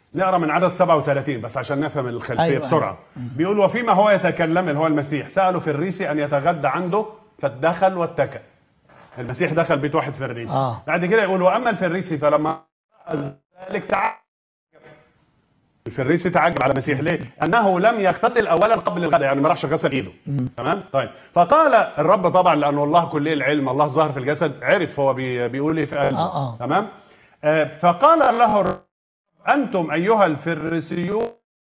نقرا من عدد 37 بس عشان نفهم الخلفيه أيوة. أيوة. بسرعه بيقول وفيما هو يتكلم اللي هو المسيح سالوا في الريسي ان يتغدى عنده فدخل واتكى المسيح دخل بيت واحد في الريسي آه. بعد كده يقول واما الفريسي فلما رأى ذلك تعجب الفريسي تعجب على المسيح ليه؟ انه لم يغتسل اولا قبل الغداء يعني ما راحش غسل ايده تمام؟ طيب فقال الرب طبعا لانه الله كليه العلم الله ظهر في الجسد عرف هو بي بيقول ايه في قلبه آه، آه. تمام؟ آه فقال له الرب انتم ايها الفريسيون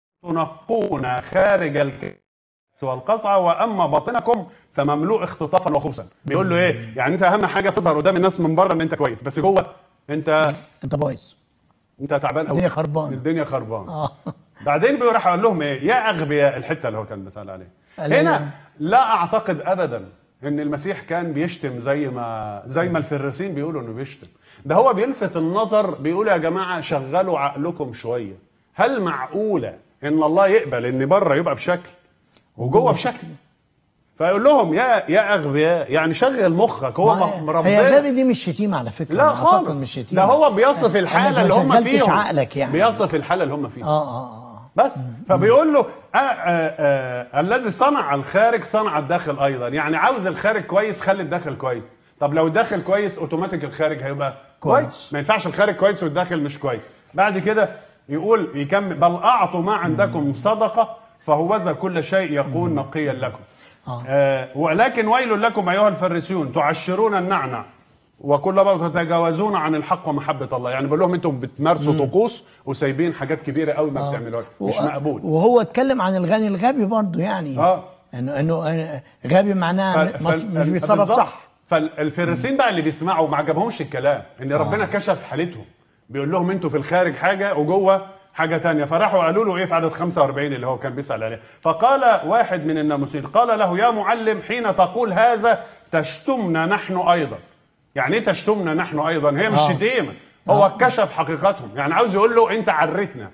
تنقون خارج الكاس والقصعه واما باطنكم فمملوء اختطافا وخبثا بيقول له ايه؟ يعني انت اهم حاجه تظهر قدام الناس من بره ان انت كويس بس جوه انت انت بايظ انت تعبان قوي الدنيا خربانة. الدنيا خربانه اه بعدين بيروح قال لهم ايه يا اغبياء الحته اللي هو كان بيسال عليها قال إيه؟ هنا لا اعتقد ابدا ان المسيح كان بيشتم زي ما زي ما الفريسين بيقولوا انه بيشتم ده هو بيلفت النظر بيقول يا جماعه شغلوا عقلكم شويه هل معقوله ان الله يقبل ان بره يبقى بشكل وجوه بشكل فيقول لهم يا يا اغبياء يعني شغل مخك هو ما- مربنا هي غبي دي مش شتيمه على فكره لا أنا أعتقد خالص مش شتيمه ده هو بيصف إنك الحاله ما اللي هم شغلتش فيهم عقلك يعني بيصف الحاله اللي هم فيها اه اه اه بس فبيقول له آه آه آه الذي صنع الخارج صنع الداخل ايضا يعني عاوز الخارج كويس خلي الداخل كويس طب لو الداخل كويس اوتوماتيك الخارج هيبقى كويس. كويس ما ينفعش الخارج كويس والداخل مش كويس بعد كده يقول يكمل بل اعطوا ما عندكم صدقه فهوذا كل شيء يكون نقيا لكم آه. آه ولكن ويل لكم ايها الفريسيون تعشرون النعنع وكل ما تتجاوزون عن الحق ومحبه الله يعني بقول لهم انتم بتمارسوا طقوس وسايبين حاجات كبيره قوي ما بتعملوها مش و- مقبول وهو اتكلم عن الغني الغبي برضه يعني آه. انه انه غبي معناه ف- مش, فال- مش بيتصرف بالظبط. صح فالفريسين بقى اللي بيسمعوا ما عجبهمش الكلام ان ربنا كشف حالتهم بيقول لهم انتوا في الخارج حاجه وجوه حاجه تانية فراحوا قالوا له ايه في عدد 45 اللي هو كان بيسال عليه فقال واحد من الناموسين قال له يا معلم حين تقول هذا تشتمنا نحن ايضا يعني ايه تشتمنا نحن ايضا هي مش آه. شتيمه هو كشف حقيقتهم يعني عاوز يقول له انت عرتنا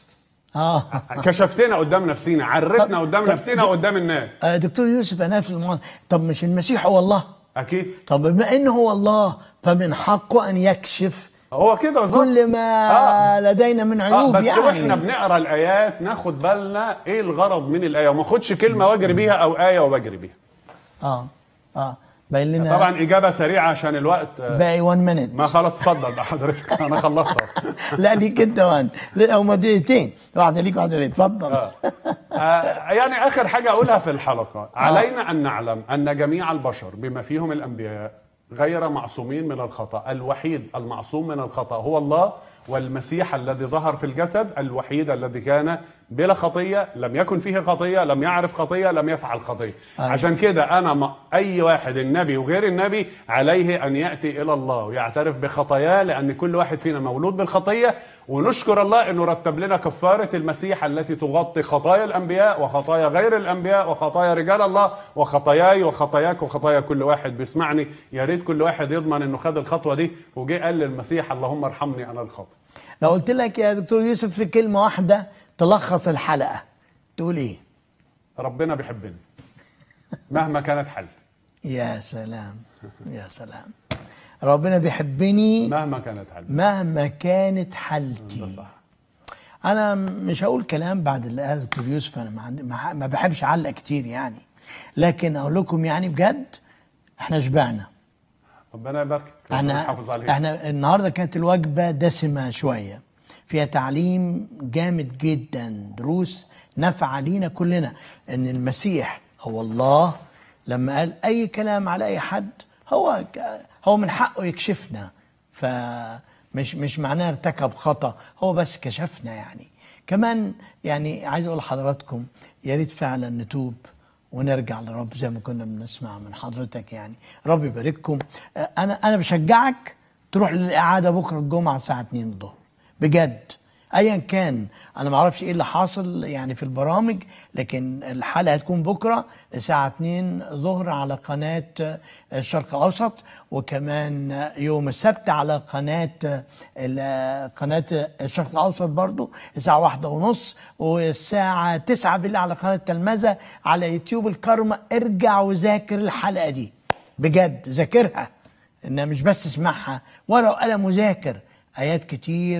اه كشفتنا قدام نفسينا عرتنا طب- قدام طب- نفسنا وقدام الناس آه، دكتور يوسف انا في الموضوع طب مش المسيح هو الله اكيد طب بما انه هو الله فمن حقه ان يكشف هو كده بالظبط كل ما آه. لدينا من اه عيوب بس يعني واحنا بنقرا الايات ناخد بالنا ايه الغرض من الايه وما اخدش كلمه واجري بيها او ايه وبجري بيها اه اه باين لنا طبعا اجابه سريعه عشان الوقت آه، باقي 1 مينيت ما خلاص اتفضل بقى حضرتك انا خلصت لا ليك انت وان لا هما دقيقتين واحده ليك واحده ليك اتفضل آه. آه، يعني اخر حاجه اقولها في الحلقه علينا ان نعلم ان جميع البشر بما فيهم الانبياء غير معصومين من الخطا الوحيد المعصوم من الخطا هو الله والمسيح الذي ظهر في الجسد الوحيد الذي كان بلا خطيه لم يكن فيه خطيه لم يعرف خطيه لم يفعل خطيه آه. عشان كده انا ما اي واحد النبي وغير النبي عليه ان ياتي الى الله ويعترف بخطاياه لان كل واحد فينا مولود بالخطيه ونشكر الله انه رتب لنا كفاره المسيح التي تغطي خطايا الانبياء وخطايا غير الانبياء وخطايا رجال الله وخطاياي وخطاياك وخطايا كل واحد بيسمعني يا ريت كل واحد يضمن انه خد الخطوه دي وجه قال للمسيح اللهم ارحمني انا الخاطئ لو قلت لك يا دكتور يوسف في كلمه واحده تلخص الحلقه تقول ايه ربنا بيحبني مهما كانت حالتي يا سلام يا سلام ربنا بيحبني مهما كانت حالتي مهما كانت حالتي انا مش هقول كلام بعد اللي قاله دكتور يوسف انا ما, عندي ما ما بحبش اعلق كتير يعني لكن اقول لكم يعني بجد احنا شبعنا ربنا يباركك ربنا احنا يحافظ عليك احنا النهارده كانت الوجبه دسمه شويه فيها تعليم جامد جدا دروس نافعه لينا كلنا ان المسيح هو الله لما قال اي كلام على اي حد هو ك- هو من حقه يكشفنا فمش مش معناه ارتكب خطا هو بس كشفنا يعني كمان يعني عايز اقول لحضراتكم يا ريت فعلا نتوب ونرجع لرب زي ما كنا بنسمع من حضرتك يعني رب يبارككم آه، انا انا بشجعك تروح للاعاده بكره الجمعه الساعه 2 الظهر بجد ايا كان انا ما اعرفش ايه اللي حاصل يعني في البرامج لكن الحلقه هتكون بكره الساعه 2 ظهر على قناه الشرق الاوسط وكمان يوم السبت على قناه ال- قناه الشرق الاوسط برضو الساعه واحدة ونص والساعه 9 بالليل على قناه تلمذه على يوتيوب الكرمه ارجع وذاكر الحلقه دي بجد ذاكرها انها مش بس اسمعها ورقه وقلم وذاكر ايات كتير